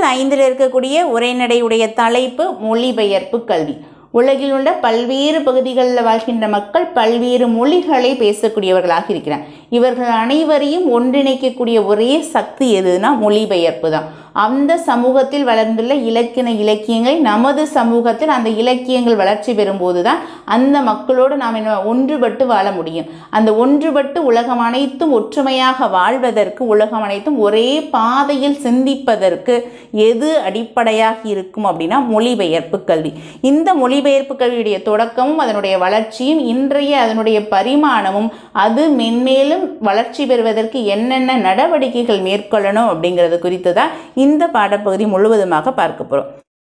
ஐந்தில் இருக்கக்கூடிய உரைநடையுடைய தலைப்பு மொழிபெயர்ப்பு கல்வி உலகில் உள்ள பல்வேறு பகுதிகளில் வாழ்கின்ற மக்கள் பல்வேறு மொழிகளை பேசக்கூடியவர்களாக இருக்கிறார் இவர்கள் அனைவரையும் ஒன்றிணைக்கக்கூடிய ஒரே சக்தி எதுனா மொழிபெயர்ப்பு தான் அந்த சமூகத்தில் வளர்ந்துள்ள இலக்கின இலக்கியங்களை நமது சமூகத்தில் அந்த இலக்கியங்கள் வளர்ச்சி பெறும்போது தான் அந்த மக்களோடு நாம் என்ன ஒன்றுபட்டு வாழ முடியும் அந்த ஒன்றுபட்டு உலகம் அனைத்தும் ஒற்றுமையாக வாழ்வதற்கு உலகம் அனைத்தும் ஒரே பாதையில் சிந்திப்பதற்கு எது அடிப்படையாக இருக்கும் அப்படின்னா மொழிபெயர்ப்பு கல்வி இந்த மொழிபெயர்ப்பு கல்வியுடைய தொடக்கமும் அதனுடைய வளர்ச்சியும் இன்றைய அதனுடைய பரிமாணமும் அது மென்மேலும் வளர்ச்சி பெறுவதற்கு என்னென்ன நடவடிக்கைகள் மேற்கொள்ளணும் அப்படிங்கிறது குறித்து தான் இந்த பாடப்பகுதி முழுவதுமாக பார்க்க போகிறோம்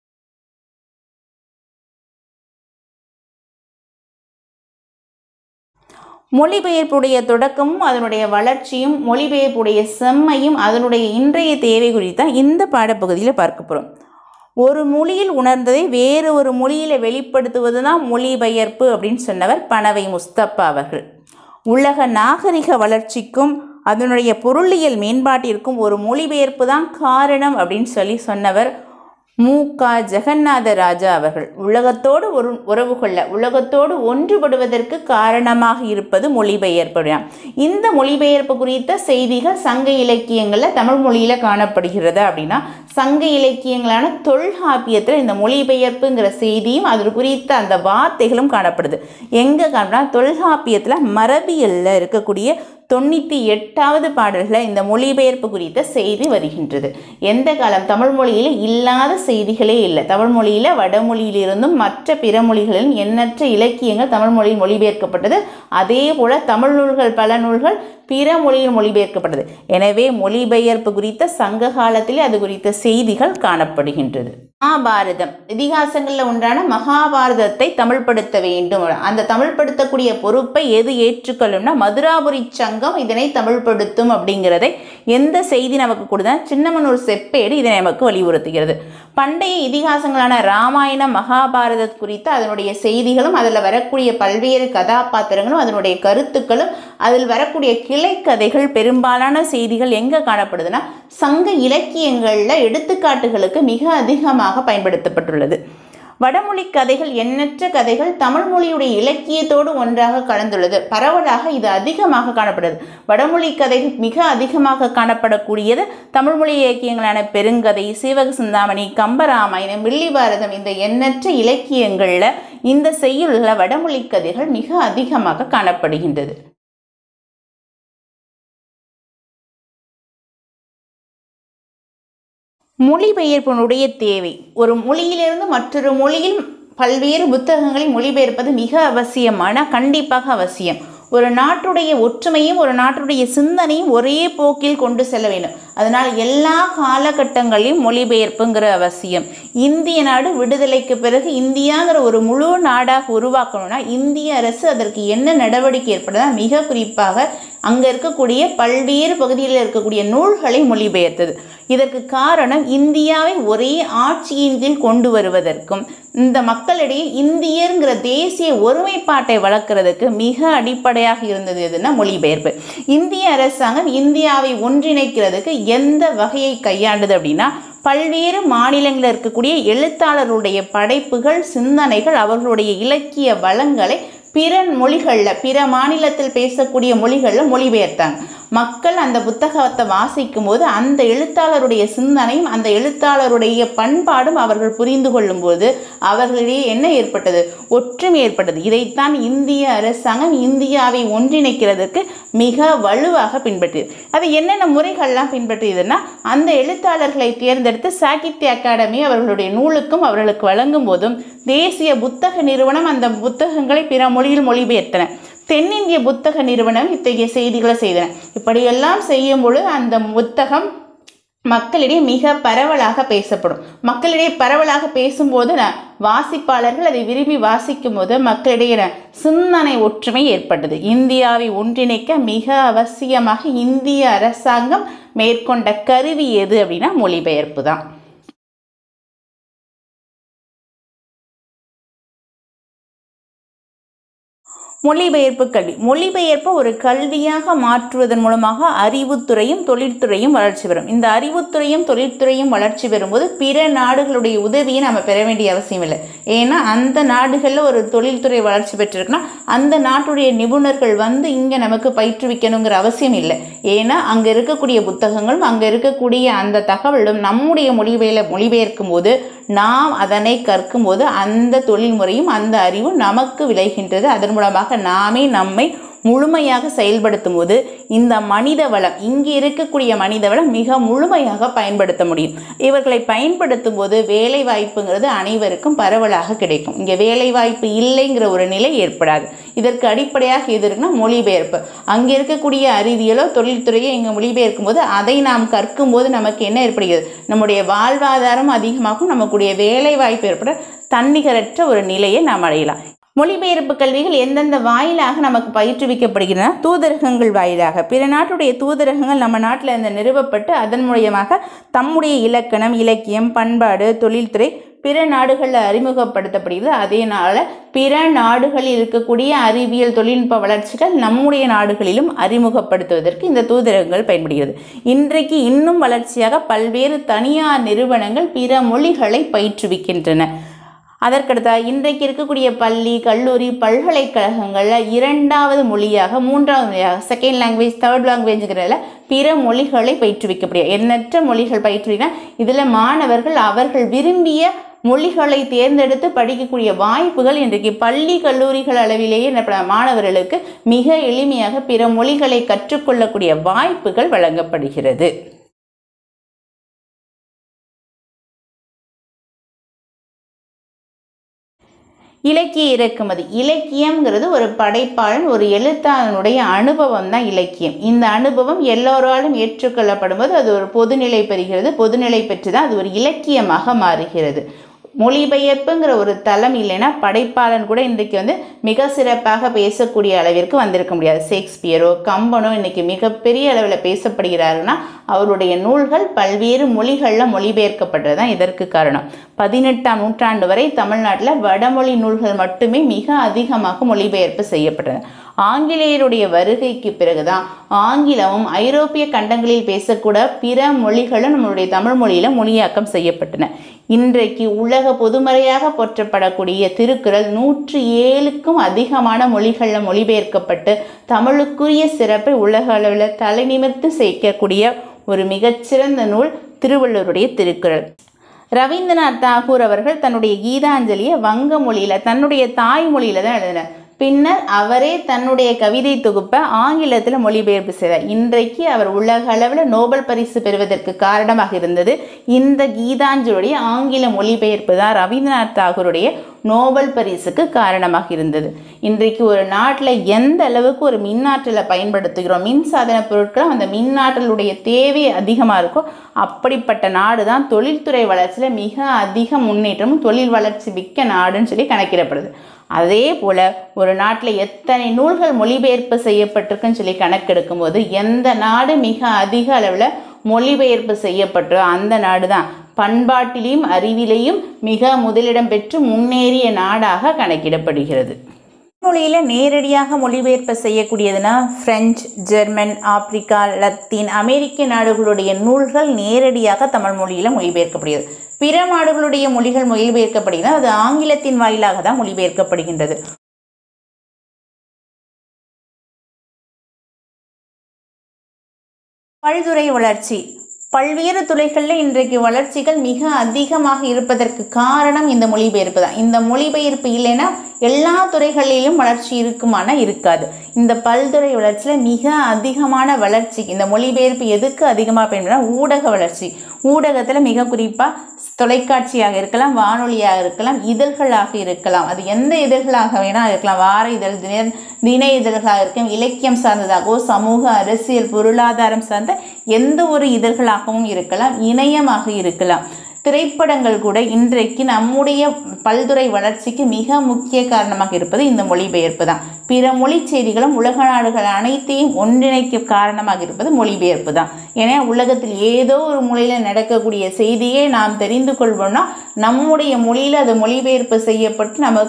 மொழிபெயர்ப்புடைய தொடக்கமும் அதனுடைய வளர்ச்சியும் மொழிபெயர்ப்புடைய செம்மையும் அதனுடைய இன்றைய தேவை குறித்து தான் இந்த பாடப்பகுதியில் பார்க்க போகிறோம் ஒரு மொழியில் உணர்ந்ததை வேறு ஒரு மொழியில் வெளிப்படுத்துவது தான் மொழிபெயர்ப்பு அப்படின்னு சொன்னவர் பனவை முஸ்தப்பா அவர்கள் உலக நாகரிக வளர்ச்சிக்கும் அதனுடைய பொருளியல் மேம்பாட்டிற்கும் ஒரு மொழிபெயர்ப்பு தான் காரணம் அப்படின்னு சொல்லி சொன்னவர் மு க ஜெகநாத ராஜா அவர்கள் உலகத்தோடு ஒரு உறவு கொள்ள உலகத்தோடு ஒன்றுபடுவதற்கு காரணமாக இருப்பது மொழிபெயர்ப்பு தான். இந்த மொழிபெயர்ப்பு குறித்த செய்திகள் சங்க இலக்கியங்களில் தமிழ் மொழியில் காணப்படுகிறது அப்படின்னா சங்க இலக்கியங்களான தொல்காப்பியத்தில் இந்த மொழிபெயர்ப்புங்கிற செய்தியும் அது குறித்த அந்த வார்த்தைகளும் காணப்படுது எங்கே காணப்படுறா தொல்காப்பியத்தில் மரபியலில் இருக்கக்கூடிய தொண்ணூற்றி எட்டாவது பாடல்களில் இந்த மொழிபெயர்ப்பு குறித்த செய்தி வருகின்றது எந்த காலம் தமிழ் மொழியில் இல்லாத செய்திகளே இல்லை தமிழ் மொழியில் வடமொழியிலிருந்தும் மற்ற பிற மொழிகளிலும் எண்ணற்ற இலக்கியங்கள் தமிழ் மொழியில் மொழிபெயர்க்கப்பட்டது அதே போல தமிழ் நூல்கள் பல நூல்கள் பிற மொழியில் மொழிபெயர்க்கப்பட்டது எனவே மொழிபெயர்ப்பு குறித்த சங்க காலத்திலே அது குறித்த செய்திகள் காணப்படுகின்றது மகாபாரதம் இதிகாசங்களில் ஒன்றான மகாபாரதத்தை தமிழ்படுத்த வேண்டும் அந்த தமிழ்படுத்தக்கூடிய பொறுப்பை எது ஏற்றுக்கொள்ளும்னா மதுராபுரி சங்கம் இதனை தமிழ்படுத்தும் அப்படிங்கிறதை எந்த செய்தி நமக்கு கொடுத்தா சின்னமனூர் செப்பேடு இதை நமக்கு வலியுறுத்துகிறது பண்டைய இதிகாசங்களான ராமாயணம் மகாபாரதம் குறித்த அதனுடைய செய்திகளும் அதில் வரக்கூடிய பல்வேறு கதாபாத்திரங்களும் அதனுடைய கருத்துக்களும் அதில் வரக்கூடிய கிளைக்கதைகள் பெரும்பாலான செய்திகள் எங்கே காணப்படுதுன்னா சங்க இலக்கியங்களில் எடுத்துக்காட்டுகளுக்கு மிக அதிகமாக பயன்படுத்தப்பட்டுள்ளது வடமொழி கதைகள் எண்ணற்ற கதைகள் தமிழ் மொழியுடைய இலக்கியத்தோடு ஒன்றாக கலந்துள்ளது பரவலாக இது அதிகமாக காணப்படுது வடமொழி கதைகள் மிக அதிகமாக காணப்படக்கூடியது தமிழ் மொழி இலக்கியங்களான பெருங்கதை சீவக சிந்தாமணி கம்பராமாயணம் வில்லிபாரதம் இந்த எண்ணற்ற இலக்கியங்களில் இந்த செய்யுள்களில் வடமொழி கதைகள் மிக அதிகமாக காணப்படுகின்றது மொழிபெயர்ப்பினுடைய தேவை ஒரு மொழியிலிருந்து மற்றொரு மொழியில் பல்வேறு புத்தகங்களை மொழிபெயர்ப்பது மிக அவசியமான கண்டிப்பாக அவசியம் ஒரு நாட்டுடைய ஒற்றுமையும் ஒரு நாட்டுடைய சிந்தனையும் ஒரே போக்கில் கொண்டு செல்ல வேண்டும் அதனால் எல்லா காலகட்டங்களிலும் மொழிபெயர்ப்புங்கிற அவசியம் இந்திய நாடு விடுதலைக்கு பிறகு இந்தியாங்கிற ஒரு முழு நாடாக உருவாக்கணும்னா இந்திய அரசு அதற்கு என்ன நடவடிக்கை ஏற்படுதா மிக குறிப்பாக அங்கே இருக்கக்கூடிய பல்வேறு பகுதிகளில் இருக்கக்கூடிய நூல்களை மொழிபெயர்த்தது இதற்கு காரணம் இந்தியாவை ஒரே ஆட்சியின் கீழ் கொண்டு வருவதற்கும் இந்த மக்களிடையே இந்தியருங்கிற தேசிய ஒருமைப்பாட்டை வளர்க்கறதுக்கு மிக அடிப்படையாக இருந்தது எதுனா மொழிபெயர்ப்பு இந்திய அரசாங்கம் இந்தியாவை ஒன்றிணைக்கிறதுக்கு எந்த வகையை கையாண்டது அப்படின்னா பல்வேறு மாநிலங்களில் இருக்கக்கூடிய எழுத்தாளருடைய படைப்புகள் சிந்தனைகள் அவர்களுடைய இலக்கிய வளங்களை பிற மொழிகளில் பிற மாநிலத்தில் பேசக்கூடிய மொழிகளில் மொழிபெயர்த்தாங்க மக்கள் அந்த புத்தகத்தை வாசிக்கும் போது அந்த எழுத்தாளருடைய சிந்தனையும் அந்த எழுத்தாளருடைய பண்பாடும் அவர்கள் புரிந்து கொள்ளும்போது அவர்களிடையே என்ன ஏற்பட்டது ஒற்றுமை ஏற்பட்டது இதைத்தான் இந்திய அரசாங்கம் இந்தியாவை ஒன்றிணைக்கிறதுக்கு மிக வலுவாக பின்பற்றியது அது என்னென்ன முறைகள்லாம் பின்பற்றியதுன்னா அந்த எழுத்தாளர்களை தேர்ந்தெடுத்து சாகித்ய அகாடமி அவர்களுடைய நூலுக்கும் அவர்களுக்கு வழங்கும் போதும் தேசிய புத்தக நிறுவனம் அந்த புத்தகங்களை பிற மொழியில் மொழிபெயர்த்தன தென்னிந்திய புத்தக நிறுவனம் இத்தகைய செய்திகளை செய்தன இப்படியெல்லாம் செய்யும் பொழுது அந்த புத்தகம் மக்களிடையே மிக பரவலாக பேசப்படும் மக்களிடையே பரவலாக பேசும்போது ந- வாசிப்பாளர்கள் அதை விரும்பி வாசிக்கும் போது மக்களிடையே ந- சிந்தனை ஒற்றுமை ஏற்பட்டது இந்தியாவை ஒன்றிணைக்க மிக அவசியமாக இந்திய அரசாங்கம் மேற்கொண்ட கருவி எது அப்படின்னா மொழிபெயர்ப்பு தான் மொழிபெயர்ப்பு கல்வி மொழிபெயர்ப்பை ஒரு கல்வியாக மாற்றுவதன் மூலமாக அறிவுத்துறையும் தொழில்துறையும் வளர்ச்சி பெறும் இந்த அறிவுத்துறையும் தொழில்துறையும் வளர்ச்சி பெறும்போது பிற நாடுகளுடைய உதவியை நம்ம பெற வேண்டிய அவசியம் இல்லை ஏன்னா அந்த நாடுகளில் ஒரு தொழில்துறை வளர்ச்சி பெற்றிருக்குன்னா அந்த நாட்டுடைய நிபுணர்கள் வந்து இங்கே நமக்கு பயிற்றுவிக்கணுங்கிற அவசியம் இல்லை ஏன்னா அங்கே இருக்கக்கூடிய புத்தகங்களும் அங்கே இருக்கக்கூடிய அந்த தகவலும் நம்முடைய மொழிபெயர்ல மொழிபெயர்க்கும் போது நாம் அதனை கற்கும்போது அந்த தொழில்முறையும் அந்த அறிவும் நமக்கு விளைகின்றது அதன் மூலமாக நாமே நம்மை முழுமையாக செயல்படுத்தும் போது இந்த மனித வளம் இங்கே இருக்கக்கூடிய மனித வளம் மிக முழுமையாக பயன்படுத்த முடியும் இவர்களை பயன்படுத்தும் போது வேலை வாய்ப்புங்கிறது அனைவருக்கும் பரவலாக கிடைக்கும் இங்கே வேலை வாய்ப்பு இல்லைங்கிற ஒரு நிலை ஏற்படாது இதற்கு அடிப்படையாக எது இருக்குன்னா மொழிபெயர்ப்பு அங்கே இருக்கக்கூடிய அறிவியலோ தொழில்துறையோ இங்கே மொழிபெயர்க்கும் போது அதை நாம் கற்கும் போது நமக்கு என்ன ஏற்படுகிறது நம்முடைய வாழ்வாதாரம் அதிகமாகும் நமக்குடைய வேலை வாய்ப்பு ஏற்பட தன்னிகரற்ற ஒரு நிலையை நாம் அடையலாம் மொழிபெயர்ப்பு கல்விகள் எந்தெந்த வாயிலாக நமக்கு பயிற்றுவிக்கப்படுகின்றன தூதரகங்கள் வாயிலாக பிற நாட்டுடைய தூதரகங்கள் நம்ம நாட்டில் இருந்து நிறுவப்பட்டு அதன் மூலியமாக தம்முடைய இலக்கணம் இலக்கியம் பண்பாடு தொழில்துறை பிற நாடுகளில் அறிமுகப்படுத்தப்படுகிறது அதேனால பிற நாடுகளில் இருக்கக்கூடிய அறிவியல் தொழில்நுட்ப வளர்ச்சிகள் நம்முடைய நாடுகளிலும் அறிமுகப்படுத்துவதற்கு இந்த தூதரகங்கள் பயன்படுகிறது இன்றைக்கு இன்னும் வளர்ச்சியாக பல்வேறு தனியார் நிறுவனங்கள் பிற மொழிகளை பயிற்றுவிக்கின்றன அதற்கடுத்த இன்றைக்கு இருக்கக்கூடிய பள்ளி கல்லூரி பல்கலைக்கழகங்களில் இரண்டாவது மொழியாக மூன்றாவது மொழியாக செகண்ட் லாங்குவேஜ் தேர்ட் லாங்குவேஜ்ங்கிறதுல பிற மொழிகளை பயிற்றுவிக்கப்படுகிறது எண்ணற்ற மொழிகள் பயிற்றுவினா இதில் மாணவர்கள் அவர்கள் விரும்பிய மொழிகளை தேர்ந்தெடுத்து படிக்கக்கூடிய வாய்ப்புகள் இன்றைக்கு பள்ளி கல்லூரிகள் அளவிலேயே என்ன பண்ண- மாணவர்களுக்கு மிக எளிமையாக பிற மொழிகளை கற்றுக்கொள்ளக்கூடிய வாய்ப்புகள் வழங்கப்படுகிறது இலக்கிய இறக்குமதி இலக்கியம்ங்கிறது ஒரு படைப்பாளன் ஒரு எழுத்தாளனுடைய அனுபவம் தான் இலக்கியம் இந்த அனுபவம் எல்லோராலும் ஏற்றுக்கொள்ளப்படும்போது அது ஒரு பொதுநிலை பெறுகிறது பொதுநிலை பெற்று தான் அது ஒரு இலக்கியமாக மாறுகிறது மொழிபெயர்ப்புங்கிற ஒரு தளம் இல்லைன்னா படைப்பாளன் கூட இன்றைக்கு வந்து மிக சிறப்பாக பேசக்கூடிய அளவிற்கு வந்திருக்க முடியாது ஷேக்ஸ்பியரோ கம்பனோ இன்னைக்கு மிகப்பெரிய அளவில் பேசப்படுகிறாருன்னா அவருடைய நூல்கள் பல்வேறு மொழிகளில் மொழிபெயர்க்கப்பட்டது தான் இதற்கு காரணம் பதினெட்டாம் நூற்றாண்டு வரை தமிழ்நாட்டில் வடமொழி நூல்கள் மட்டுமே மிக அதிகமாக மொழிபெயர்ப்பு செய்யப்பட்டன ஆங்கிலேயருடைய வருகைக்கு பிறகுதான் ஆங்கிலமும் ஐரோப்பிய கண்டங்களில் பேசக்கூட பிற மொழிகளும் நம்மளுடைய தமிழ் மொழியில மொழியாக்கம் செய்யப்பட்டன இன்றைக்கு உலக பொதுமறையாக போற்றப்படக்கூடிய திருக்குறள் நூற்றி ஏழுக்கும் அதிகமான மொழிகளில் மொழிபெயர்க்கப்பட்டு தமிழுக்குரிய சிறப்பை உலக அளவில் தலைநிமிர்த்து சேர்க்கக்கூடிய ஒரு மிகச்சிறந்த நூல் திருவள்ளுவருடைய திருக்குறள் ரவீந்திரநாத் தாகூர் அவர்கள் தன்னுடைய கீதாஞ்சலியை வங்க மொழியில் தன்னுடைய தாய்மொழியில தான் எழுதினார் பின்னர் அவரே தன்னுடைய கவிதை தொகுப்பை ஆங்கிலத்தில் மொழிபெயர்ப்பு செய்தார் இன்றைக்கு அவர் உலக அளவில் நோபல் பரிசு பெறுவதற்கு காரணமாக இருந்தது இந்த கீதாஞ்சலியுடைய ஆங்கில மொழிபெயர்ப்பு தான் ரவீந்திரநாத் தாகூருடைய நோபல் பரிசுக்கு காரணமாக இருந்தது இன்றைக்கு ஒரு நாட்டில் எந்த அளவுக்கு ஒரு மின்னாற்றலை பயன்படுத்துகிறோம் மின் சாதன பொருட்கள் அந்த மின்னாற்றலுடைய தேவை அதிகமாக இருக்கோ அப்படிப்பட்ட நாடு தான் தொழில்துறை வளர்ச்சியில் மிக அதிக முன்னேற்றமும் தொழில் வளர்ச்சி மிக்க நாடுன்னு சொல்லி கணக்கிடப்படுது அதே போல் ஒரு நாட்டில் எத்தனை நூல்கள் மொழிபெயர்ப்பு செய்யப்பட்டிருக்குன்னு சொல்லி கணக்கெடுக்கும் போது எந்த நாடு மிக அதிக அளவில் மொழிபெயர்ப்பு செய்யப்பட்டோ அந்த நாடு தான் பண்பாட்டிலையும் அறிவிலையும் மிக முதலிடம் பெற்று முன்னேறிய நாடாக கணக்கிடப்படுகிறது மொழியில் நேரடியாக மொழிபெயர்ப்பு செய்யக்கூடியதுன்னா பிரெஞ்சு ஜெர்மன் ஆப்பிரிக்கா லத்தீன் அமெரிக்க நாடுகளுடைய நூல்கள் நேரடியாக தமிழ் மொழியில் மொழிபெயர்க்கப்படுகிறது பிற நாடுகளுடைய மொழிகள் மொழிபெயர்க்கப்படுகிறது அது ஆங்கிலத்தின் வாயிலாக தான் மொழிபெயர்க்கப்படுகின்றது பல்துறை வளர்ச்சி பல்வேறு துறைகளில் இன்றைக்கு வளர்ச்சிகள் மிக அதிகமாக இருப்பதற்கு காரணம் இந்த மொழிபெயர்ப்பு தான் இந்த மொழிபெயர்ப்பு இல்லைன்னா எல்லா துறைகளிலும் வளர்ச்சி இருக்குமானா இருக்காது இந்த பல்துறை வளர்ச்சியில் மிக அதிகமான வளர்ச்சி இந்த மொழிபெயர்ப்பு எதுக்கு அதிகமாக பயன்படுனா ஊடக வளர்ச்சி ஊடகத்தில் மிக குறிப்பாக தொலைக்காட்சியாக இருக்கலாம் வானொலியாக இருக்கலாம் இதழ்களாக இருக்கலாம் அது எந்த இதழ்களாக வேணால் இருக்கலாம் வார இதழ் தின தின இதழ்களாக இருக்கும் இலக்கியம் சார்ந்ததாகவோ சமூக அரசியல் பொருளாதாரம் சார்ந்த எந்த ஒரு இதழ்களாகவும் இருக்கலாம் இணையமாக இருக்கலாம் திரைப்படங்கள் கூட இன்றைக்கு நம்முடைய பல்துறை வளர்ச்சிக்கு மிக முக்கிய காரணமாக இருப்பது இந்த மொழிபெயர்ப்பு தான் பிற மொழி செய்திகளும் உலக நாடுகள் அனைத்தையும் ஒன்றிணைக்க காரணமாக இருப்பது மொழிபெயர்ப்பு தான் ஏன்னா உலகத்தில் ஏதோ ஒரு மொழியில் நடக்கக்கூடிய செய்தியை நாம் தெரிந்து கொள்வோம்னா நம்முடைய மொழியில் அது மொழிபெயர்ப்பு செய்யப்பட்டு நமக்கு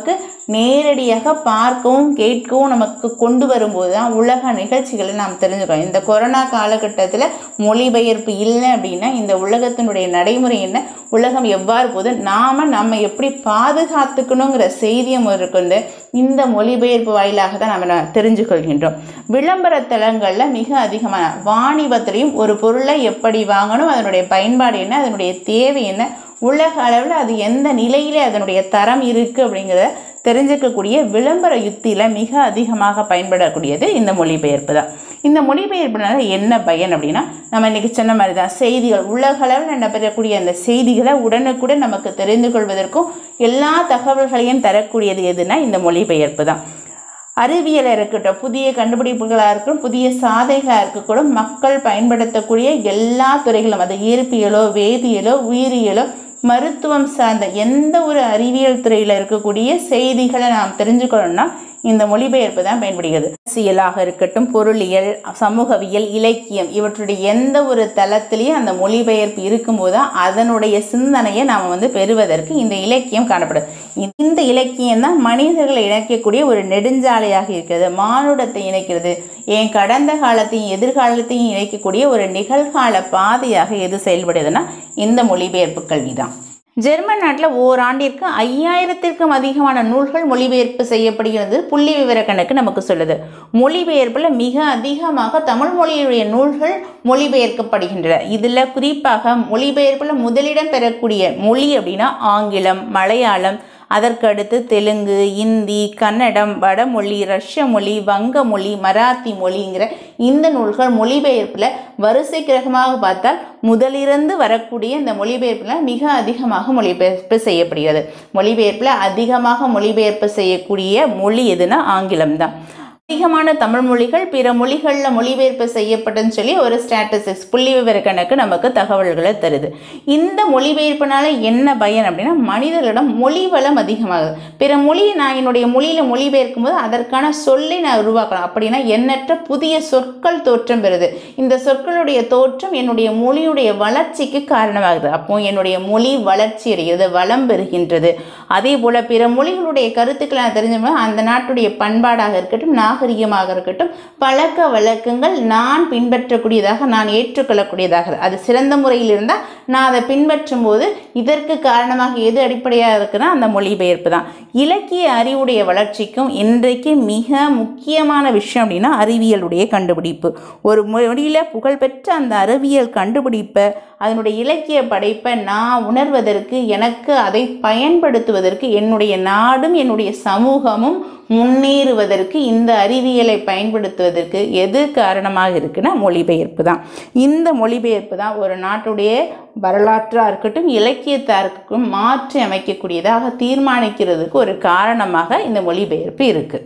நேரடியாக பார்க்கவும் கேட்கவும் நமக்கு கொண்டு வரும்போது தான் உலக நிகழ்ச்சிகளை நாம் தெரிஞ்சுக்கிறோம் இந்த கொரோனா காலகட்டத்தில் மொழிபெயர்ப்பு இல்லை அப்படின்னா இந்த உலகத்தினுடைய நடைமுறை என்ன உலகம் எவ்வாறு போகுது நாம் நம்ம எப்படி பாதுகாத்துக்கணுங்கிற செய்தியை முதற்கொண்டு இந்த மொழிபெயர்ப்பு வாயிலாக தான் நம்ம தெரிஞ்சு கொள்கின்றோம் விளம்பர தளங்களில் மிக அதிகமான வாணிபத்திலையும் ஒரு பொருளை எப்படி வாங்கணும் அதனுடைய பயன்பாடு என்ன அதனுடைய தேவை என்ன உலக அளவில் அது எந்த நிலையிலே அதனுடைய தரம் இருக்குது அப்படிங்கிறத தெரிஞ்சுக்கக்கூடிய விளம்பர யுத்தியில் மிக அதிகமாக பயன்படக்கூடியது இந்த மொழிபெயர்ப்பு தான் இந்த மொழிபெயர்ப்புனால என்ன பயன் அப்படின்னா நம்ம இன்றைக்கி சொன்ன மாதிரி தான் செய்திகள் உலக அளவில் நடைபெறக்கூடிய அந்த செய்திகளை உடனுக்குடன் நமக்கு தெரிந்து கொள்வதற்கும் எல்லா தகவல்களையும் தரக்கூடியது எதுனா இந்த மொழிபெயர்ப்பு தான் அறிவியலாக இருக்கட்டும் புதிய கண்டுபிடிப்புகளாக இருக்கட்டும் புதிய சாதைகளாக இருக்கக்கூடும் மக்கள் பயன்படுத்தக்கூடிய எல்லா துறைகளும் அது இயற்பியலோ வேதியியலோ உயிரியலோ மருத்துவம் சார்ந்த எந்த ஒரு அறிவியல் துறையில் இருக்கக்கூடிய செய்திகளை நாம் தெரிஞ்சுக்கணும்னா இந்த மொழிபெயர்ப்பு தான் பயன்படுகிறது அரசியலாக இருக்கட்டும் பொருளியல் சமூகவியல் இலக்கியம் இவற்றுடைய எந்த ஒரு தளத்திலையும் அந்த மொழிபெயர்ப்பு இருக்கும்போது தான் அதனுடைய சிந்தனையை நாம் வந்து பெறுவதற்கு இந்த இலக்கியம் காணப்படும் இந்த இலக்கியம் தான் மனிதர்களை இணைக்கக்கூடிய ஒரு நெடுஞ்சாலையாக இருக்கிறது மானுடத்தை இணைக்கிறது ஏன் கடந்த காலத்தையும் எதிர்காலத்தையும் இணைக்கக்கூடிய ஒரு நிகழ்கால பாதையாக எது செயல்படுதுன்னா இந்த மொழிபெயர்ப்பு கல்வி தான் ஜெர்மன் நாட்டில் ஓராண்டிற்கு ஐயாயிரத்திற்கும் அதிகமான நூல்கள் மொழிபெயர்ப்பு செய்யப்படுகிறது புள்ளி விவர கணக்கு நமக்கு சொல்லுது மொழிபெயர்ப்பில் மிக அதிகமாக தமிழ் மொழியுடைய நூல்கள் மொழிபெயர்க்கப்படுகின்றன இதில் குறிப்பாக மொழிபெயர்ப்பில் முதலிடம் பெறக்கூடிய மொழி அப்படின்னா ஆங்கிலம் மலையாளம் அதற்கடுத்து தெலுங்கு இந்தி கன்னடம் வடமொழி ரஷ்ய மொழி வங்க மொழி மராத்தி மொழிங்கிற இந்த நூல்கள் மொழிபெயர்ப்பில் வரிசை கிரகமாக பார்த்தால் முதலிருந்து வரக்கூடிய இந்த மொழிபெயர்ப்பில் மிக அதிகமாக மொழிபெயர்ப்பு செய்யப்படுகிறது மொழிபெயர்ப்பில் அதிகமாக மொழிபெயர்ப்பு செய்யக்கூடிய மொழி எதுனா ஆங்கிலம் தான் அதிகமான தமிழ் மொழிகள் பிற மொழிகளில் மொழிபெயர்ப்பு செய்யப்பட்டுன்னு சொல்லி ஒரு ஸ்டாட்டிஸ்டிக்ஸ் புள்ளி விவர கணக்கு நமக்கு தகவல்களை தருது இந்த மொழிபெயர்ப்புனால என்ன பயன் அப்படின்னா மனிதர்களிடம் மொழி வளம் அதிகமாகுது பிற மொழியை நான் என்னுடைய மொழியில் மொழிபெயர்க்கும் போது அதற்கான சொல்லை நான் உருவாக்கலாம் அப்படின்னா எண்ணற்ற புதிய சொற்கள் தோற்றம் பெறுது இந்த சொற்களுடைய தோற்றம் என்னுடைய மொழியுடைய வளர்ச்சிக்கு காரணமாகுது அப்போ என்னுடைய மொழி வளர்ச்சி அடைகிறது வளம் பெறுகின்றது அதே போல் பிற மொழிகளுடைய கருத்துக்களை நான் தெரிஞ்சோம்னா அந்த நாட்டுடைய பண்பாடாக இருக்கட்டும் நாகரிகமாக இருக்கட்டும் பழக்க வழக்கங்கள் நான் பின்பற்றக்கூடியதாக நான் ஏற்றுக்கொள்ளக்கூடியதாக அது சிறந்த முறையில் இருந்தால் நான் அதை பின்பற்றும் போது இதற்கு காரணமாக எது அடிப்படையாக இருக்குன்னா அந்த மொழிபெயர்ப்பு தான் இலக்கிய அறிவுடைய வளர்ச்சிக்கும் இன்றைக்கு மிக முக்கியமான விஷயம் அப்படின்னா அறிவியலுடைய கண்டுபிடிப்பு ஒரு மொழியில் புகழ்பெற்ற அந்த அறிவியல் கண்டுபிடிப்பை அதனுடைய இலக்கிய படைப்பை நான் உணர்வதற்கு எனக்கு அதை பயன்படுத்துவதற்கு என்னுடைய நாடும் என்னுடைய சமூகமும் முன்னேறுவதற்கு இந்த அறிவியலை பயன்படுத்துவதற்கு எது காரணமாக இருக்குன்னா மொழிபெயர்ப்பு தான் இந்த மொழிபெயர்ப்பு தான் ஒரு நாட்டுடைய வரலாற்றாக இருக்கட்டும் இலக்கியத்தாக இருக்கட்டும் மாற்றி அமைக்கக்கூடியதாக தீர்மானிக்கிறதுக்கு ஒரு காரணமாக இந்த மொழிபெயர்ப்பு இருக்குது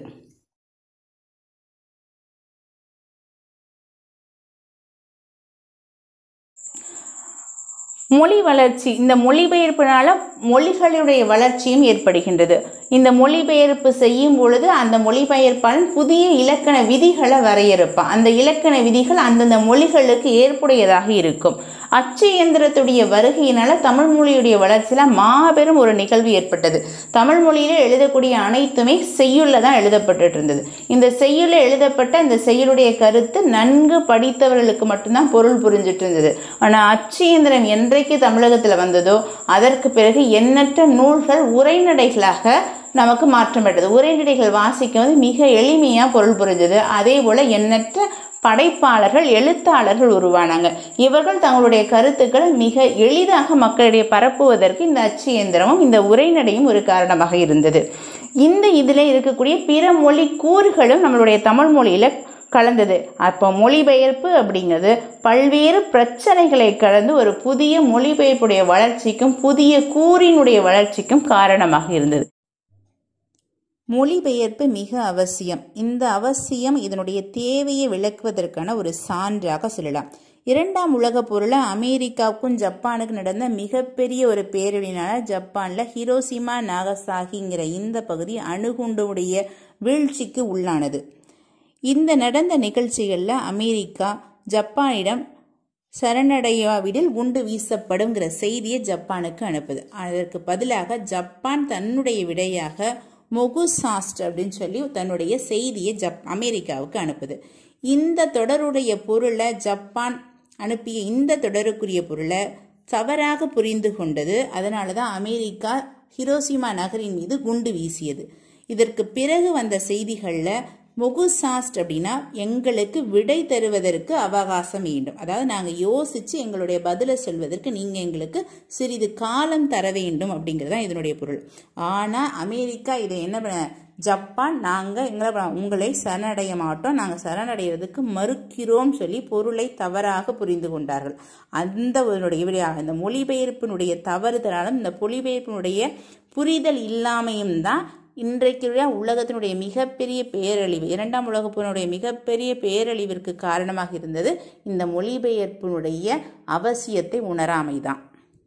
மொழி வளர்ச்சி இந்த மொழிபெயர்ப்பினால மொழிகளுடைய வளர்ச்சியும் ஏற்படுகின்றது இந்த மொழிபெயர்ப்பு செய்யும் பொழுது அந்த மொழிபெயர்ப்பாளன் புதிய இலக்கண விதிகளை வரையறுப்பான் அந்த இலக்கண விதிகள் அந்தந்த மொழிகளுக்கு ஏற்புடையதாக இருக்கும் அச்சு இயந்திரத்துடைய வருகையினால தமிழ் மொழியுடைய வளர்ச்சியில் மாபெரும் ஒரு நிகழ்வு ஏற்பட்டது தமிழ் மொழியில் எழுதக்கூடிய அனைத்துமே செய்யுள்ள தான் எழுதப்பட்டுட்டு இருந்தது இந்த செய்யுள்ள எழுதப்பட்ட அந்த செய்யுளுடைய கருத்து நன்கு படித்தவர்களுக்கு மட்டும்தான் பொருள் புரிஞ்சிட்டு இருந்தது ஆனால் அச்சு இயந்திரம் என்றைக்கு தமிழகத்தில் வந்ததோ அதற்கு பிறகு எண்ணற்ற நூல்கள் உரைநடைகளாக நமக்கு மாற்றப்பட்டது உரைநடைகள் வாசிக்கும் போது மிக எளிமையாக பொருள் புரிஞ்சது அதே போல் எண்ணற்ற படைப்பாளர்கள் எழுத்தாளர்கள் உருவானாங்க இவர்கள் தங்களுடைய கருத்துக்களை மிக எளிதாக மக்களிடையே பரப்புவதற்கு இந்த அச்சு இயந்திரமும் இந்த உரைநடையும் ஒரு காரணமாக இருந்தது இந்த இதில் இருக்கக்கூடிய பிற மொழி கூறுகளும் நம்மளுடைய தமிழ் மொழியில் கலந்தது அப்போ மொழிபெயர்ப்பு அப்படிங்கிறது பல்வேறு பிரச்சனைகளை கலந்து ஒரு புதிய மொழிபெயர்ப்புடைய வளர்ச்சிக்கும் புதிய கூறினுடைய வளர்ச்சிக்கும் காரணமாக இருந்தது மொழிபெயர்ப்பு மிக அவசியம் இந்த அவசியம் இதனுடைய தேவையை விளக்குவதற்கான ஒரு சான்றாக சொல்லலாம் இரண்டாம் உலகப் போரில் அமெரிக்காவுக்கும் ஜப்பானுக்கும் நடந்த மிகப்பெரிய ஒரு பேரழினால ஜப்பானில் ஹிரோசிமா நாகசாகிங்கிற இந்த பகுதி அணுகுண்டுடைய வீழ்ச்சிக்கு உள்ளானது இந்த நடந்த நிகழ்ச்சிகளில் அமெரிக்கா ஜப்பானிடம் சரணடையாவிடில் குண்டு வீசப்படுங்கிற செய்தியை ஜப்பானுக்கு அனுப்புது அதற்கு பதிலாக ஜப்பான் தன்னுடைய விடையாக மொகுசாஸ்ட் அப்படின்னு சொல்லி தன்னுடைய செய்தியை ஜப் அமெரிக்காவுக்கு அனுப்புது இந்த தொடருடைய பொருளை ஜப்பான் அனுப்பிய இந்த தொடருக்குரிய பொருளை தவறாக புரிந்து கொண்டது அதனால தான் அமெரிக்கா ஹிரோசிமா நகரின் மீது குண்டு வீசியது இதற்கு பிறகு வந்த செய்திகளில் மொகுசாஸ்ட் அப்படின்னா எங்களுக்கு விடை தருவதற்கு அவகாசம் வேண்டும் அதாவது நாங்கள் யோசித்து எங்களுடைய பதிலை சொல்வதற்கு நீங்கள் எங்களுக்கு சிறிது காலம் தர வேண்டும் அப்படிங்கிறது தான் இதனுடைய பொருள் ஆனால் அமெரிக்கா இதை என்ன பண்ண ஜப்பான் நாங்கள் எங்களை உங்களை சரணடைய மாட்டோம் நாங்கள் சரணடைகிறதுக்கு மறுக்கிறோம் சொல்லி பொருளை தவறாக புரிந்து கொண்டார்கள் அந்த ஒரு அந்த மொழிபெயர்ப்பினுடைய தவறுதலாலும் இந்த மொழிபெயர்ப்பினுடைய புரிதல் இல்லாமையும் தான் இன்றைக்குள்ள உலகத்தினுடைய மிகப்பெரிய பேரழிவு இரண்டாம் உலகப் போரினுடைய மிகப்பெரிய பேரழிவிற்கு காரணமாக இருந்தது இந்த மொழிபெயர்ப்பினுடைய அவசியத்தை உணராமைதான்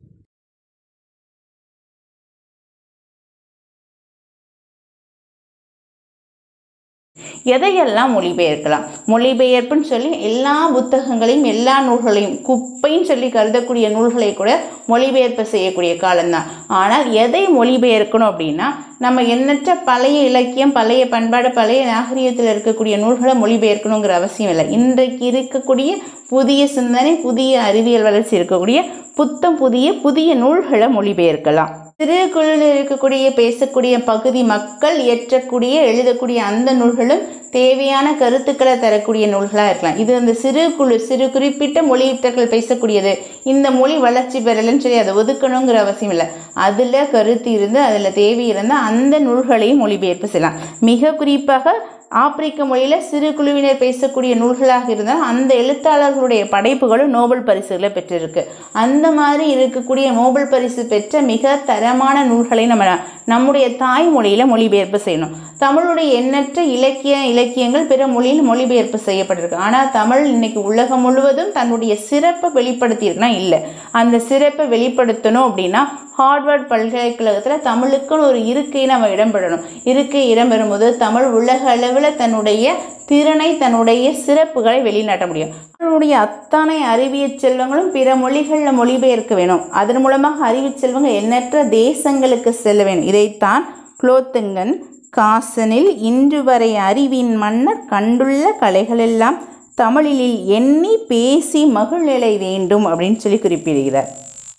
எதையெல்லாம் மொழிபெயர்க்கலாம் மொழிபெயர்ப்புன்னு சொல்லி எல்லா புத்தகங்களையும் எல்லா நூல்களையும் குப்பைன்னு சொல்லி கருதக்கூடிய நூல்களை கூட மொழிபெயர்ப்பு செய்யக்கூடிய காலம்தான் ஆனால் எதை மொழிபெயர்க்கணும் அப்படின்னா நம்ம எண்ணற்ற பழைய இலக்கியம் பழைய பண்பாடு பழைய நாகரிகத்தில் இருக்கக்கூடிய நூல்களை மொழிபெயர்க்கணுங்கிற அவசியம் இல்லை இன்றைக்கு இருக்கக்கூடிய புதிய சிந்தனை புதிய அறிவியல் வளர்ச்சி இருக்கக்கூடிய புத்தம் புதிய புதிய நூல்களை மொழிபெயர்க்கலாம் சிறு குழுவில் இருக்கக்கூடிய பேசக்கூடிய பகுதி மக்கள் இயற்றக்கூடிய எழுதக்கூடிய அந்த நூல்களும் தேவையான கருத்துக்களை தரக்கூடிய நூல்களாக இருக்கலாம் இது அந்த சிறு குழு சிறு குறிப்பிட்ட மொழியிட்டர்கள் பேசக்கூடியது இந்த மொழி வளர்ச்சி பெறலன்னு சொல்லி அதை ஒதுக்கணுங்கிற அவசியம் இல்லை அதில் கருத்து இருந்து அதில் தேவை இருந்தால் அந்த நூல்களையும் மொழிபெயர்ப்பு செய்யலாம் மிக குறிப்பாக ஆப்பிரிக்க மொழியில் சிறு குழுவினர் பேசக்கூடிய நூல்களாக இருந்தால் அந்த எழுத்தாளர்களுடைய படைப்புகளும் நோபல் பரிசுகளை பெற்றிருக்கு அந்த மாதிரி இருக்கக்கூடிய நோபல் பரிசு பெற்ற மிக தரமான நூல்களை நம்ம நம்முடைய தாய்மொழியில் மொழிபெயர்ப்பு செய்யணும் தமிழுடைய எண்ணற்ற இலக்கிய இலக்கியங்கள் பிற மொழியில் மொழிபெயர்ப்பு செய்யப்பட்டிருக்கு ஆனால் தமிழ் இன்னைக்கு உலகம் முழுவதும் தன்னுடைய சிறப்பை வெளிப்படுத்தியிருக்குன்னா இல்லை அந்த சிறப்பை வெளிப்படுத்தணும் அப்படின்னா ஹார்வர்ட் பல்கலைக்கழகத்தில் தமிழுக்குன்னு ஒரு இருக்கை நம்ம இடம்பெறணும் இருக்கை இடம்பெறும்போது தமிழ் உலக அளவில் தன்னுடைய திறனை தன்னுடைய சிறப்புகளை வெளிநாட்ட முடியும் அதனுடைய அத்தனை அறிவியல் செல்வங்களும் பிற மொழிகளில் மொழிபெயர்க்க வேணும் அதன் மூலமாக அறிவியல் செல்வங்கள் எண்ணற்ற தேசங்களுக்கு செல்ல வேணும் இதைத்தான் குலோத்துங்கன் காசனில் இன்று வரை அறிவின் மன்னர் கண்டுள்ள கலைகளெல்லாம் தமிழில் எண்ணி பேசி மகிழ்நிலை வேண்டும் அப்படின்னு சொல்லி குறிப்பிடுகிறார்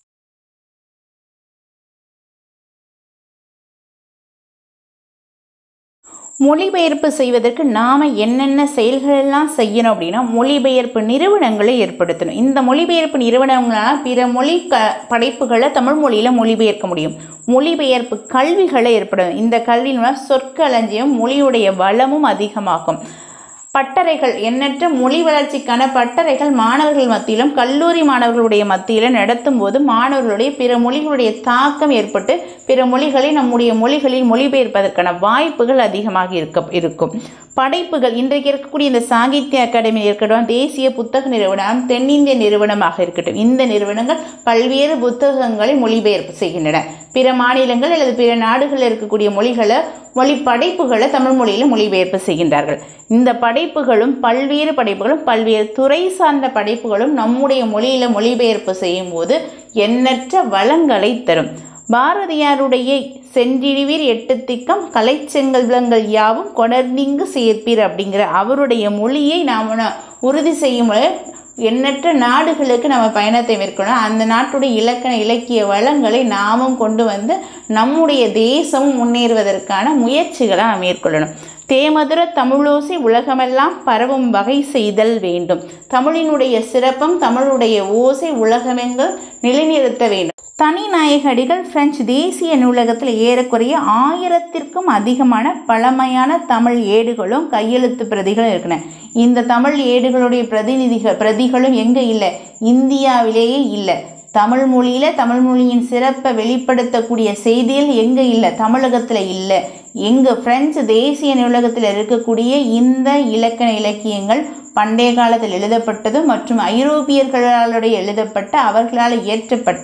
மொழிபெயர்ப்பு செய்வதற்கு நாம் என்னென்ன செயல்களெல்லாம் செய்யணும் அப்படின்னா மொழிபெயர்ப்பு நிறுவனங்களை ஏற்படுத்தணும் இந்த மொழிபெயர்ப்பு நிறுவனங்களால் பிற மொழி க படைப்புகளை தமிழ் மொழியில் மொழிபெயர்க்க முடியும் மொழிபெயர்ப்பு கல்விகளை ஏற்படும் இந்த கல்வியின் மூலம் சொற்களஞ்சியம் மொழியுடைய வளமும் அதிகமாகும் பட்டறைகள் எண்ணற்ற மொழி வளர்ச்சிக்கான பட்டறைகள் மாணவர்கள் மத்தியிலும் கல்லூரி மாணவர்களுடைய மத்தியிலும் நடத்தும் போது மாணவர்களுடைய பிற மொழிகளுடைய தாக்கம் ஏற்பட்டு பிற மொழிகளை நம்முடைய மொழிகளில் மொழிபெயர்ப்பதற்கான வாய்ப்புகள் அதிகமாக இருக்க இருக்கும் படைப்புகள் இன்றைக்கு இருக்கக்கூடிய இந்த சாகித்ய அகாடமி இருக்கட்டும் தேசிய புத்தக நிறுவனம் தென்னிந்திய நிறுவனமாக இருக்கட்டும் இந்த நிறுவனங்கள் பல்வேறு புத்தகங்களை மொழிபெயர்ப்பு செய்கின்றன பிற மாநிலங்கள் அல்லது பிற நாடுகளில் இருக்கக்கூடிய மொழிகளை மொழி படைப்புகளை தமிழ் மொழியில் மொழிபெயர்ப்பு செய்கின்றார்கள் இந்த படைப்புகளும் பல்வேறு படைப்புகளும் பல்வேறு துறை சார்ந்த படைப்புகளும் நம்முடைய மொழியில் மொழிபெயர்ப்பு செய்யும் போது எண்ணற்ற வளங்களை தரும் பாரதியாருடைய சென்றிடுவீர் எட்டு திக்கம் கலைச்செங்கல்வங்கள் யாவும் கொணர்ந்திங்கு சேர்ப்பீர் அப்படிங்கிற அவருடைய மொழியை நாம் உறுதி செய்யும் எண்ணற்ற நாடுகளுக்கு நம்ம பயணத்தை மேற்கொள்ளணும் அந்த நாட்டுடைய இலக்கண இலக்கிய வளங்களை நாமும் கொண்டு வந்து நம்முடைய தேசமும் முன்னேறுவதற்கான முயற்சிகளை நாம் மேற்கொள்ளணும் தேமதுர தமிழோசை உலகமெல்லாம் பரவும் வகை செய்தல் வேண்டும் தமிழினுடைய சிறப்பும் தமிழுடைய ஓசை உலகமெங்கும் நிலைநிறுத்த வேண்டும் தனிநாயகடிகள் பிரெஞ்சு தேசிய நூலகத்தில் ஏறக்குறைய ஆயிரத்திற்கும் அதிகமான பழமையான தமிழ் ஏடுகளும் கையெழுத்து பிரதிகளும் இருக்கின்றன இந்த தமிழ் ஏடுகளுடைய பிரதிநிதிகள் பிரதிகளும் எங்கே இல்லை இந்தியாவிலேயே இல்லை தமிழ் மொழியில் தமிழ் மொழியின் சிறப்பை வெளிப்படுத்தக்கூடிய செய்திகள் எங்கே இல்லை தமிழகத்தில் இல்லை எங்கே பிரெஞ்சு தேசிய நூலகத்தில் இருக்கக்கூடிய இந்த இலக்கண இலக்கியங்கள் பண்டைய காலத்தில் எழுதப்பட்டது மற்றும் ஐரோப்பியர்களாலுடைய எழுதப்பட்ட அவர்களால் இயற்றப்பட்ட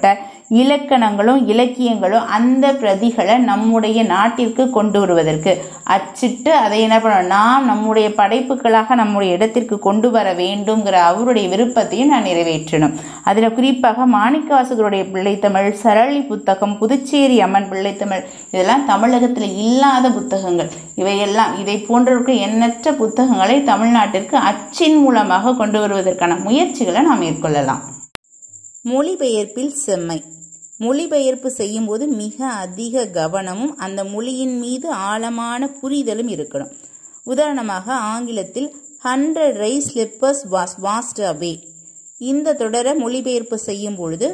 இலக்கணங்களும் இலக்கியங்களும் அந்த பிரதிகளை நம்முடைய நாட்டிற்கு கொண்டு வருவதற்கு அச்சிட்டு அதை என்ன பண்ணணும் நாம் நம்முடைய படைப்புகளாக நம்முடைய இடத்திற்கு கொண்டு வர வேண்டுங்கிற அவருடைய விருப்பத்தையும் நான் நிறைவேற்றணும் அதில் குறிப்பாக மாணிக்கவாசகருடைய பிள்ளைத்தமிழ் சரளி புத்தகம் புதுச்சேரி அம்மன் பிள்ளைத்தமிழ் இதெல்லாம் தமிழகத்தில் இல்லாத புத்தகங்கள் இவையெல்லாம் இதை போன்றவருக்கு எண்ணற்ற புத்தகங்களை தமிழ்நாட்டிற்கு அச்சின் மூலமாக கொண்டு வருவதற்கான முயற்சிகளை நாம் மேற்கொள்ளலாம் மொழிபெயர்ப்பில் செம்மை மொழிபெயர்ப்பு செய்யும்போது மிக அதிக கவனமும் அந்த மொழியின் மீது ஆழமான புரிதலும் இருக்கணும் உதாரணமாக ஆங்கிலத்தில் ஹண்ட்ரட் ரை ஸ்லிப்பர்ஸ் வாஸ் வாஸ்ட் அவே இந்த தொடரை மொழிபெயர்ப்பு செய்யும் பொழுது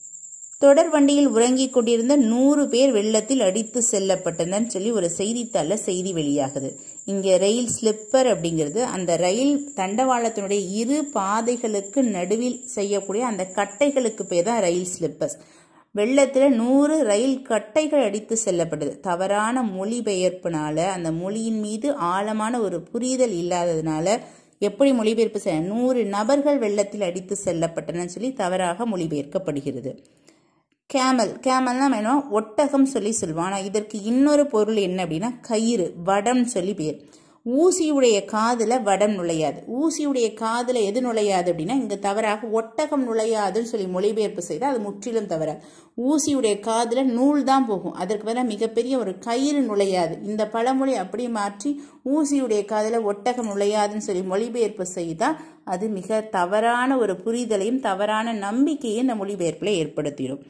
தொடர் வண்டியில் உறங்கிக் கொண்டிருந்த நூறு பேர் வெள்ளத்தில் அடித்து செல்லப்பட்டனன்னு சொல்லி ஒரு செய்தித்தாளில் செய்தி வெளியாகுது இங்கே ரயில் ஸ்லிப்பர் அப்படிங்கிறது அந்த ரயில் தண்டவாளத்தினுடைய இரு பாதைகளுக்கு நடுவில் செய்யக்கூடிய அந்த கட்டைகளுக்கு பேர் தான் ரயில் ஸ்லிப்பர்ஸ் வெள்ளத்தில் நூறு ரயில் கட்டைகள் அடித்து செல்லப்பட்டது தவறான மொழிபெயர்ப்புனால அந்த மொழியின் மீது ஆழமான ஒரு புரிதல் இல்லாததுனால எப்படி மொழிபெயர்ப்பு செய்ய நூறு நபர்கள் வெள்ளத்தில் அடித்து செல்லப்பட்டனன்னு சொல்லி தவறாக மொழிபெயர்க்கப்படுகிறது கேமல் கேமல்னா வேணும் ஒட்டகம் சொல்லி சொல்லுவோம் ஆனால் இதற்கு இன்னொரு பொருள் என்ன அப்படின்னா கயிறு வடம் சொல்லி பேர் ஊசியுடைய காதில் வடம் நுழையாது ஊசியுடைய காதில் எது நுழையாது அப்படின்னா இங்கே தவறாக ஒட்டகம் நுழையாதுன்னு சொல்லி மொழிபெயர்ப்பு செய்தால் அது முற்றிலும் தவறாது ஊசியுடைய காதில் நூல் தான் போகும் அதற்கு பதிலாக மிகப்பெரிய ஒரு கயிறு நுழையாது இந்த பழமொழி அப்படியே மாற்றி ஊசியுடைய காதில் ஒட்டகம் நுழையாதுன்னு சொல்லி மொழிபெயர்ப்பு செய்தால் அது மிக தவறான ஒரு புரிதலையும் தவறான நம்பிக்கையும் இந்த மொழிபெயர்ப்பில் ஏற்படுத்திடும்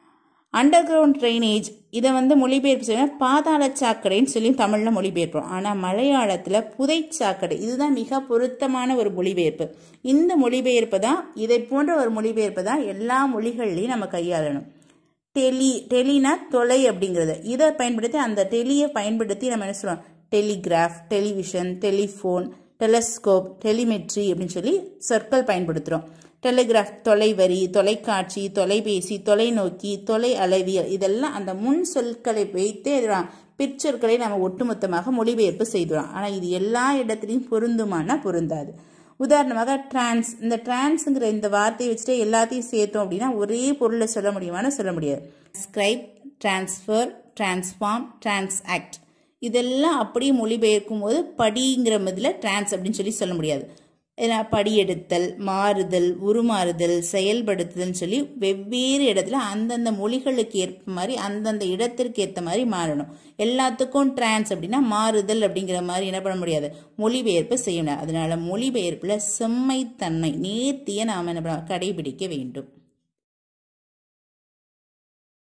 அண்டர் கிரவுண்ட் ட்ரைனேஜ் இதை வந்து மொழிபெயர்ப்பு செய்யணும் பாதாள சாக்கடைன்னு சொல்லி தமிழில் மொழிபெயர்ப்போம் ஆனால் மலையாளத்தில் புதை சாக்கடை இதுதான் மிக பொருத்தமான ஒரு மொழிபெயர்ப்பு இந்த மொழிபெயர்ப்பு தான் இதை போன்ற ஒரு மொழிபெயர்ப்பு தான் எல்லா மொழிகள்லையும் நம்ம கையாளணும் டெலி டெலினா தொலை அப்படிங்கிறது இதை பயன்படுத்தி அந்த டெலியை பயன்படுத்தி நம்ம என்ன சொல்லுவோம் telegraph television telephone telescope telemetry அப்படின்னு சொல்லி சொற்கள் பயன்படுத்துகிறோம் டெலிகிராஃப் தொலைவரி தொலைக்காட்சி தொலைபேசி தொலைநோக்கி தொலை அளவியல் இதெல்லாம் அந்த முன் சொற்களை வைத்தே பிற்சொற்களை நம்ம ஒட்டுமொத்தமாக மொழிபெயர்ப்பு செய்துறோம் ஆனால் இது எல்லா இடத்துலையும் பொருந்துமானா பொருந்தாது உதாரணமாக டிரான்ஸ் இந்த டிரான்ஸுங்கிற இந்த வார்த்தையை வச்சுட்டு எல்லாத்தையும் சேர்த்தோம் அப்படின்னா ஒரே பொருளை சொல்ல முடியுமான்னு சொல்ல முடியாது ஸ்கிரைப் டிரான்ஸ்ஃபர் டிரான்ஸ்ஃபார்ம் டிரான்ஸ்ஆக்ட் இதெல்லாம் அப்படியே மொழிபெயர்க்கும் போது படிங்கிற இதில் டிரான்ஸ் அப்படின்னு சொல்லி சொல்ல முடியாது ஏன்னா படியெடுத்தல் மாறுதல் உருமாறுதல் செயல்படுத்துதல்னு சொல்லி வெவ்வேறு இடத்துல அந்தந்த மொழிகளுக்கு ஏற்ப மாதிரி அந்தந்த இடத்திற்கு ஏற்ற மாதிரி மாறணும் எல்லாத்துக்கும் டிரான்ஸ் அப்படின்னா மாறுதல் அப்படிங்கிற மாதிரி என்ன பண்ண முடியாது மொழிபெயர்ப்பு செய்யணும் அதனால மொழிபெயர்ப்பில் செம்மைத்தன்மை நேர்த்தியை நாம் என்ன பண்ண கடைபிடிக்க வேண்டும்